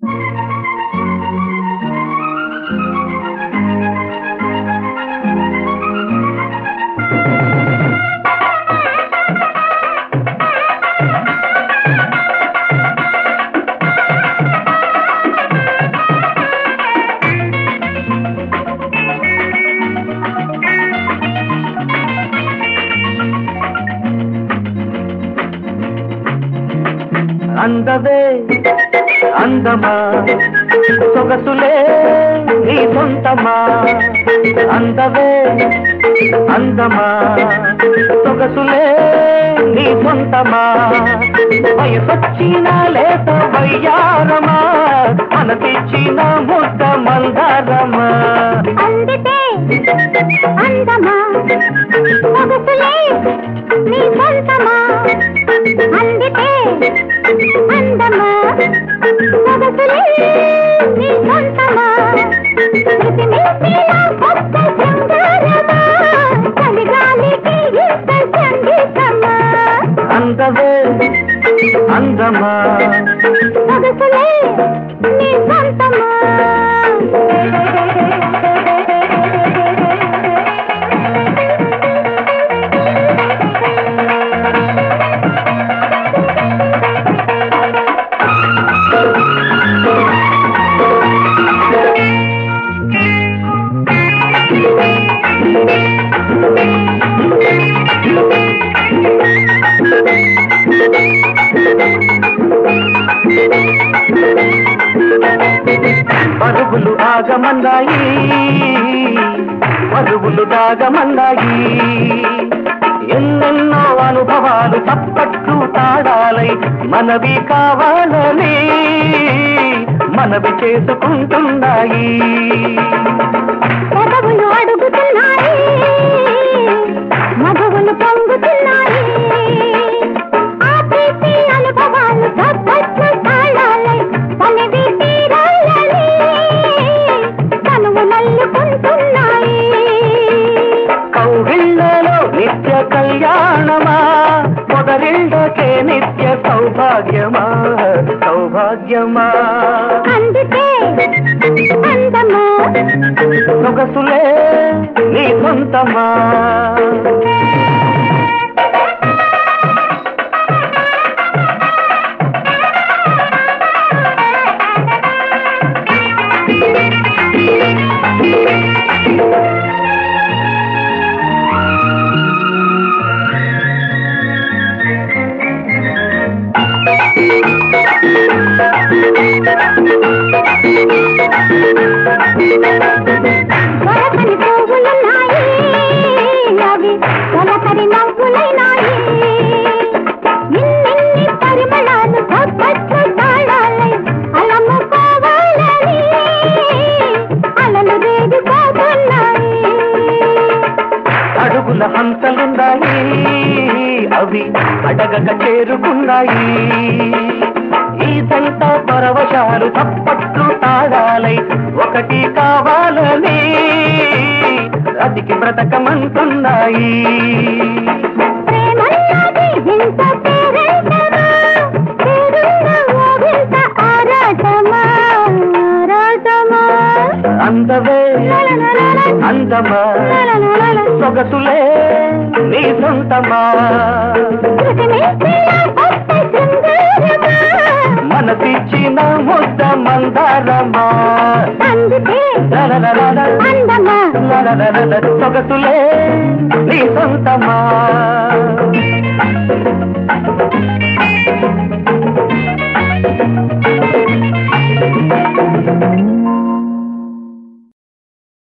అందవే అందమా సొగసులే నీ సొంతమా అందవే అందమా సొగసులే నీ సొంతమా వయసొచ్చిన లేత వయ్యారమా మనసిచ్చిన ముద్ద మందారమా అందితే అందమా సొగసులే నీ సొంతమా అందితే అందమా సొగసులే నీ సొంతమా ప్రతినిత్య కొత్త శృంగారమా చలిగాలికి ఇంత సంగీతమా అందవే అందమా సొగసులే నీ సొంతమా పరుగులు ఆగమన్నాయి పరుగులు దాగమన్నాయి ఎన్నెన్నో అనుభవాలు తప్పట్లు తాడాలై మనవి కావాలని మనవి చేసుకుంటున్నాయి పెదవులు అడుగుతున్నాయి మగవులు పొంగుతున్నాయి ఆ ప్రీతి అనుభవాలు తప్పట్లు తాళాలై తనవి తీరాలని తనువు నల్లుకుంటున్నాయి కౌగిళ్ళలో నిత్య కళ్యాణమా మొదలిళ్ళకే నిత్య సౌభాగ్యమా సౌభాగ్యమా అందుకే అందమా సొగసులే నీ సొంతమా వరసని పువ్వులున్నాయి అవి తొలకరి నవ్వులైనాయి ఇన్నిన్ని పరిమళాలు తప్పట్లు తాళాలై అలముకోవాలని అలలు రేగిపోతున్నాయి అడుగుల హంసలున్నాయి అవి అడగక చేరుకున్నాయి ఈ సంత పరవశాలు తప్పట్లు తాడాలై ఒకటి కావాలని అతికి బ్రతకమంటున్నాయి ప్రేమన్నది ఇంత పేరంటమా పేరున్న ఓ వింత ఆరాటమా ఆరాటమా అందవే అందమా లలలలల. సొగసులే నీ సొంతమా ప్రతినిత్య కొత్త శృంగారమా మనసిచ్చిన ముద్ద మందారమా అందుకే లలలలల. అందమా లలలలల. సొగసులే నీ సొంతమా